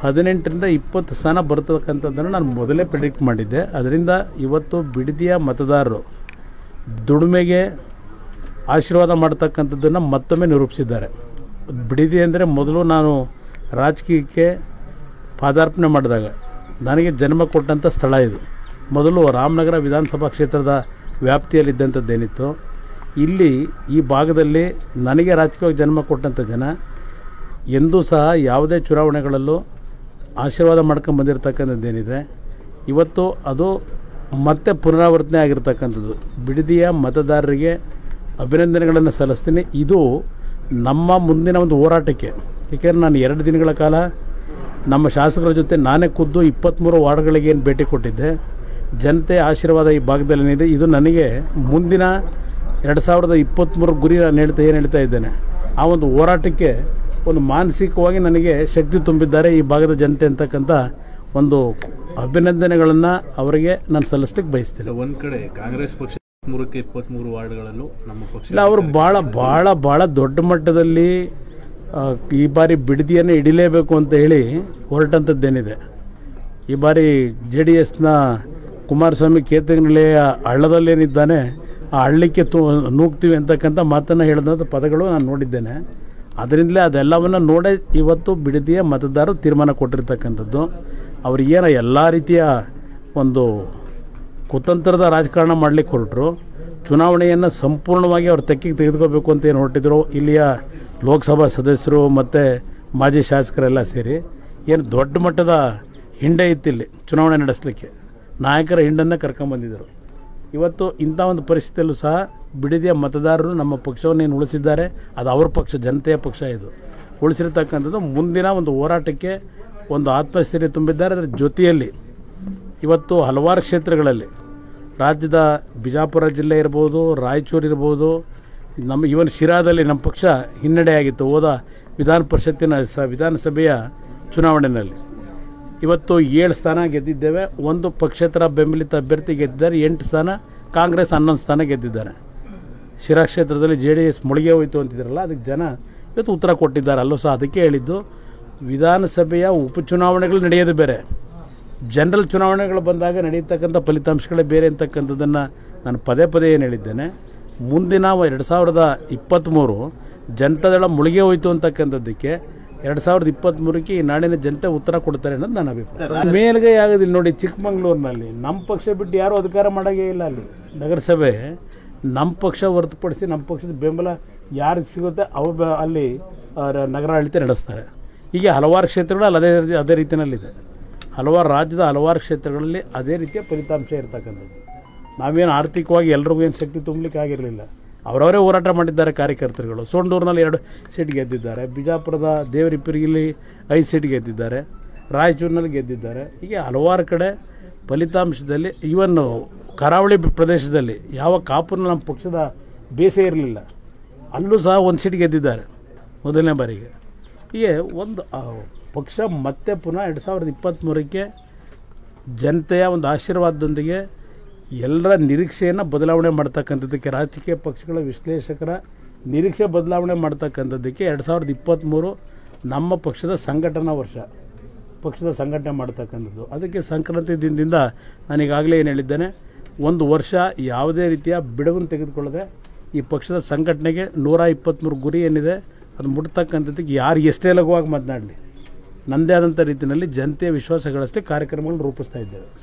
ಹದಿನೆಂಟರಿಂದ ಇಪ್ಪತ್ತು ಸ್ಥಾನ ಬರ್ತಕ್ಕಂಥದ್ದನ್ನು ನಾನು ಮೊದಲೇ ಪ್ರಿಡಿಕ್ಟ್ ಮಾಡಿದ್ದೆ ಅದರಿಂದ ಇವತ್ತು ಬಿಡದಿಯ ಮತದಾರರು ದುಡಿಮೆಗೆ ಆಶೀರ್ವಾದ ಮಾಡ್ತಕ್ಕಂಥದ್ದನ್ನು ಮತ್ತೊಮ್ಮೆ ನಿರೂಪಿಸಿದ್ದಾರೆ ಬಿಡದಿ ಅಂದರೆ ಮೊದಲು ನಾನು ರಾಜಕೀಯಕ್ಕೆ ಪಾದಾರ್ಪಣೆ ಮಾಡಿದಾಗ ನನಗೆ ಜನ್ಮ ಕೊಟ್ಟಂಥ ಸ್ಥಳ ಇದು ಮೊದಲು ರಾಮನಗರ ವಿಧಾನಸಭಾ ಕ್ಷೇತ್ರದ ವ್ಯಾಪ್ತಿಯಲ್ಲಿದ್ದಂಥದ್ದೇನಿತ್ತು ಇಲ್ಲಿ ಈ ಭಾಗದಲ್ಲಿ ನನಗೆ ರಾಜಕೀಯವಾಗಿ ಜನ್ಮ ಕೊಟ್ಟಂಥ ಜನ ಎಂದೂ ಸಹ ಯಾವುದೇ ಚುನಾವಣೆಗಳಲ್ಲೂ ಆಶೀರ್ವಾದ ಮಾಡ್ಕೊಂಡು ಬಂದಿರತಕ್ಕಂಥದ್ದೇನಿದೆ ಇವತ್ತು ಅದು ಮತ್ತೆ ಪುನರಾವರ್ತನೆ ಆಗಿರ್ತಕ್ಕಂಥದ್ದು ಬಿಡದಿಯ ಮತದಾರರಿಗೆ ಅಭಿನಂದನೆಗಳನ್ನು ಸಲ್ಲಿಸ್ತೀನಿ ಇದು ನಮ್ಮ ಮುಂದಿನ ಒಂದು ಹೋರಾಟಕ್ಕೆ ಏಕೆಂದರೆ ನಾನು ಎರಡು ದಿನಗಳ ಕಾಲ ನಮ್ಮ ಶಾಸಕರ ಜೊತೆ ನಾನೇ ಖುದ್ದು ಇಪ್ಪತ್ತ್ಮೂರು ವಾರ್ಡ್ಗಳಿಗೆ ಏನು ಭೇಟಿ ಕೊಟ್ಟಿದ್ದೆ ಜನತೆ ಆಶೀರ್ವಾದ ಈ ಭಾಗದಲ್ಲಿ ಏನಿದೆ ಇದು ನನಗೆ ಮುಂದಿನ ಎರಡು ಸಾವಿರದ ಇಪ್ಪತ್ತ್ಮೂರು ಗುರಿ ನಾನು ಹೇಳ್ತಾ ಏನು ಹೇಳ್ತಾ ಇದ್ದೇನೆ ಆ ಒಂದು ಹೋರಾಟಕ್ಕೆ ಒಂದು ಮಾನಸಿಕವಾಗಿ ನನಗೆ ಶಕ್ತಿ ತುಂಬಿದ್ದಾರೆ ಈ ಭಾಗದ ಜನತೆ ಅಂತಕ್ಕಂಥ ಒಂದು ಅಭಿನಂದನೆಗಳನ್ನು ಅವರಿಗೆ ನಾನು ಸಲ್ಲಿಸ್ಲಿಕ್ಕೆ ಬಯಸ್ತೀನಿ ಒಂದ್ ಕಡೆ ಕಾಂಗ್ರೆಸ್ ಪಕ್ಷ ಮೂರಕ್ಕೆ ಇಪ್ಪತ್ಮೂರು ವಾರ್ಡ್ಗಳಲ್ಲೂ ನಮ್ಮ ಪಕ್ಷ ಇಲ್ಲ ಅವರು ಭಾಳ ಭಾಳ ಭಾಳ ದೊಡ್ಡ ಮಟ್ಟದಲ್ಲಿ ಆ, ಈ ಬಾರಿ ಬಿಡದಿಯನ್ನು ಹಿಡಿಲೇಬೇಕು ಅಂತ ಹೇಳಿ ಹೊರಟಂಥದ್ದೇನಿದೆ ಈ ಬಾರಿ ಜೆ ಡಿ ಎಸ್ನ ಕುಮಾರಸ್ವಾಮಿ ಕೇತನಹಳ್ಳಿಯ ಹಳ್ಳದಲ್ಲೇನಿದ್ದಾನೆ ಆ ಹಳ್ಳಕ್ಕೆ ತು ನೂಗ್ತೀವಿ ಅಂತಕ್ಕಂಥ ಮಾತನ್ನು ಹೇಳಿದಂಥ ಪದಗಳು ನಾನು ನೋಡಿದ್ದೇನೆ ಅದರಿಂದಲೇ ಅದೆಲ್ಲವನ್ನು ನೋಡೇ ಇವತ್ತು ಬಿಡದಿಯ ಮತದಾರರು ತೀರ್ಮಾನ ಕೊಟ್ಟಿರ್ತಕ್ಕಂಥದ್ದು ಅವ್ರಿಗೇನ ಎಲ್ಲ ರೀತಿಯ ಒಂದು ಕುತಂತ್ರದ ರಾಜಕಾರಣ ಮಾಡಲಿಕ್ಕೆ ಹೊರಟರು ಚುನಾವಣೆಯನ್ನು ಸಂಪೂರ್ಣವಾಗಿ ಅವ್ರು ತೆಕ್ಕಿಗೆ ತೆಗೆದುಕೋಬೇಕು ಅಂತ ಏನು ಹೊರಟಿದ್ರು ಇಲ್ಲಿಯ ಲೋಕಸಭಾ ಸದಸ್ಯರು ಮತ್ತು ಮಾಜಿ ಶಾಸಕರೆಲ್ಲ ಸೇರಿ ಏನು ದೊಡ್ಡ ಮಟ್ಟದ ಹಿಂಡೆ ಇತ್ತಿಲ್ಲಿ ಚುನಾವಣೆ ನಡೆಸಲಿಕ್ಕೆ ನಾಯಕರ ಹಿಂಡನ್ನು ಕರ್ಕೊಂಬಂದಿದ್ದರು ಇವತ್ತು ಇಂಥ ಒಂದು ಪರಿಸ್ಥಿತಿಯಲ್ಲೂ ಸಹ ಬಿಡದಿಯ ಮತದಾರರು ನಮ್ಮ ಪಕ್ಷವನ್ನು ಏನು ಉಳಿಸಿದ್ದಾರೆ ಅದು ಅವ್ರ ಪಕ್ಷ ಜನತೆಯ ಪಕ್ಷ ಇದು ಉಳಿಸಿರ್ತಕ್ಕಂಥದ್ದು ಮುಂದಿನ ಒಂದು ಹೋರಾಟಕ್ಕೆ ಒಂದು ಆತ್ಮಸ್ಥೈರ್ಯ ತುಂಬಿದ್ದಾರೆ ಅದರ ಜೊತೆಯಲ್ಲಿ ಇವತ್ತು ಹಲವಾರು ಕ್ಷೇತ್ರಗಳಲ್ಲಿ ರಾಜ್ಯದ ಬಿಜಾಪುರ ಜಿಲ್ಲೆ ಇರ್ಬೋದು ರಾಯಚೂರು ಇರ್ಬೋದು ನಮ್ಮ ಇವನ್ ಶಿರಾದಲ್ಲಿ ನಮ್ಮ ಪಕ್ಷ ಹಿನ್ನಡೆಯಾಗಿತ್ತು ಹೋದ ವಿಧಾನ ಪರಿಷತ್ತಿನ ಸ ವಿಧಾನಸಭೆಯ ಚುನಾವಣೆಯಲ್ಲಿ ಇವತ್ತು ಏಳು ಸ್ಥಾನ ಗೆದ್ದಿದ್ದೇವೆ ಒಂದು ಪಕ್ಷೇತರ ಬೆಂಬಲಿತ ಅಭ್ಯರ್ಥಿ ಗೆದ್ದಿದ್ದಾರೆ ಎಂಟು ಸ್ಥಾನ ಕಾಂಗ್ರೆಸ್ ಹನ್ನೊಂದು ಸ್ಥಾನ ಗೆದ್ದಿದ್ದಾರೆ ಶಿರಾ ಕ್ಷೇತ್ರದಲ್ಲಿ ಜೆ ಡಿ ಎಸ್ ಮುಳುಗೆ ಹೋಯಿತು ಅಂತಿದ್ರಲ್ಲ ಅದಕ್ಕೆ ಜನ ಇವತ್ತು ಉತ್ತರ ಕೊಟ್ಟಿದ್ದಾರೆ ಅಲ್ಲೂ ಸಹ ಅದಕ್ಕೆ ಹೇಳಿದ್ದು ವಿಧಾನಸಭೆಯ ಉಪಚುನಾವಣೆಗಳು ನಡೆಯೋದು ಬೇರೆ ಜನರಲ್ ಚುನಾವಣೆಗಳು ಬಂದಾಗ ನಡೆಯತಕ್ಕಂಥ ಫಲಿತಾಂಶಗಳೇ ಬೇರೆ ಅಂತಕ್ಕಂಥದ್ದನ್ನು ನಾನು ಪದೇ ಪದೇ ಏನು ಹೇಳಿದ್ದೇನೆ ಮುಂದಿನ ಎರಡು ಸಾವಿರದ ಇಪ್ಪತ್ತ್ಮೂರು ಜನತಾದಳ ಮುಳುಗೆ ಹೋಯಿತು ಅಂತಕ್ಕಂಥದ್ದಕ್ಕೆ ಎರಡು ಸಾವಿರದ ಇಪ್ಪತ್ತ್ಮೂರಕ್ಕೆ ಈ ನಾಡಿನ ಜನತೆ ಉತ್ತರ ಕೊಡ್ತಾರೆ ಅನ್ನೋದು ನನ್ನ ಅಭಿಪ್ರಾಯ ಮೇಲ್ಗೈ ಆಗೋದಿಲ್ಲ ನೋಡಿ ಚಿಕ್ಕಮಂಗ್ಳೂರಿನಲ್ಲಿ ನಮ್ಮ ಪಕ್ಷ ಬಿಟ್ಟು ಯಾರೂ ಅಧಿಕಾರ ಮಾಡೋಂಗೇ ಇಲ್ಲ ಅಲ್ಲಿ ನಗರಸಭೆ ನಮ್ಮ ಪಕ್ಷ ಹೊರತುಪಡಿಸಿ ನಮ್ಮ ಪಕ್ಷದ ಬೆಂಬಲ ಯಾರಿಗೆ ಸಿಗುತ್ತೆ ಅವ್ರು ಬ- ಅಲ್ಲಿ ಆ, ರ- ನಗರಾಡಳಿತ ನಡೆಸ್ತಾರೆ ಹೀಗೆ ಹಲವಾರು ಕ್ಷೇತ್ರಗಳು ಅಲ್ಲಿ ಅದೇ ರೀತಿ ಅದೇ ರೀತಿಯಲ್ಲಿದೆ ಹಲವಾರು ರಾಜ್ಯದ ಹಲವಾರು ಕ್ಷೇತ್ರಗಳಲ್ಲಿ ಅದೇ ರೀತಿಯ ಫಲಿತಾಂಶ ಇರ್ತಕ್ಕಂಥದ್ದು ನಾವೇನು ಆರ್ಥಿಕವಾಗಿ ಎಲ್ರಿಗೂ ಏನು ಶಕ್ತಿ ತುಂಬಲಿಕ್ಕೆ ಆಗಿರಲಿಲ್ಲ ಅವರವರೇ ಹೋರಾಟ ಮಾಡಿದ್ದಾರೆ ಕಾರ್ಯಕರ್ತರುಗಳು ಸೋಂಡೂರಿನಲ್ಲಿ ಎರಡು ಸೀಟ್ ಗೆದ್ದಿದ್ದಾರೆ ಬಿಜಾಪುರದ ದೇವರಿಪ್ಪಿರಿಗಿಲಿ ಐದು ಸೀಟ್ ಗೆದ್ದಿದ್ದಾರೆ ರಾಯಚೂರಿನಲ್ಲಿ ಗೆದ್ದಿದ್ದಾರೆ ಹೀಗೆ ಹಲವಾರು ಕಡೆ ಫಲಿತಾಂಶದಲ್ಲಿ ಇವನ್ ಕರಾವಳಿ ಪ್ರದೇಶದಲ್ಲಿ ಯಾವ ಕಾಪುನ ನಮ್ಮ ಪಕ್ಷದ ಬೇಸೇ ಇರಲಿಲ್ಲ ಅಲ್ಲೂ ಸಹ ಒಂದು ಸೀಟ್ ಗೆದ್ದಿದ್ದಾರೆ ಮೊದಲನೇ ಬಾರಿಗೆ ಹೀಗೆ ಒಂದು ಆ, ಪಕ್ಷ ಮತ್ತೆ ಪುನಃ ಎರಡು ಸಾವಿರದ ಇಪ್ಪತ್ತ್ಮೂರಕ್ಕೆ ಜನತೆಯ ಒಂದು ಆಶೀರ್ವಾದದೊಂದಿಗೆ ಎಲ್ಲರ ನಿರೀಕ್ಷೆಯನ್ನು ಬದಲಾವಣೆ ಮಾಡ್ತಕ್ಕಂಥದ್ದಕ್ಕೆ ರಾಜಕೀಯ ಪಕ್ಷಗಳ ವಿಶ್ಲೇಷಕರ ನಿರೀಕ್ಷೆ ಬದಲಾವಣೆ ಮಾಡ್ತಕ್ಕಂಥದ್ದಕ್ಕೆ ಎರಡು ಸಾವಿರದ ಇಪ್ಪತ್ತ್ಮೂರು ನಮ್ಮ ಪಕ್ಷದ ಸಂಘಟನಾ ವರ್ಷ ಪಕ್ಷದ ಸಂಘಟನೆ ಮಾಡ್ತಕ್ಕಂಥದ್ದು ಅದಕ್ಕೆ ಸಂಕ್ರಾಂತಿ ದಿನದಿಂದ ನಾನು ಈಗಾಗಲೇ ಏನು ಹೇಳಿದ್ದೇನೆ ಒಂದು ವರ್ಷ ಯಾವುದೇ ರೀತಿಯ ಬಿಡುವನ್ನು ತೆಗೆದುಕೊಳ್ಳದೆ ಈ ಪಕ್ಷದ ಸಂಘಟನೆಗೆ ನೂರ ಇಪ್ಪತ್ತ್ಮೂರು ಗುರಿ ಏನಿದೆ ಅದು ಮುಟ್ತಕ್ಕಂಥದ್ದಕ್ಕೆ ಯಾರು ಎಷ್ಟೇ ಲಘುವಾಗಿ ಮಾತನಾಡಲಿ ನನ್ನದೇ ಆದಂಥ ರೀತಿಯಲ್ಲಿ ಜನತೆಯ ವಿಶ್ವಾಸ ಗಳಿಸಲಿ ಕಾರ್ಯಕ್ರಮಗಳನ್ನು ರೂಪಿಸ್ತಾ ಇದ್ದೇವೆ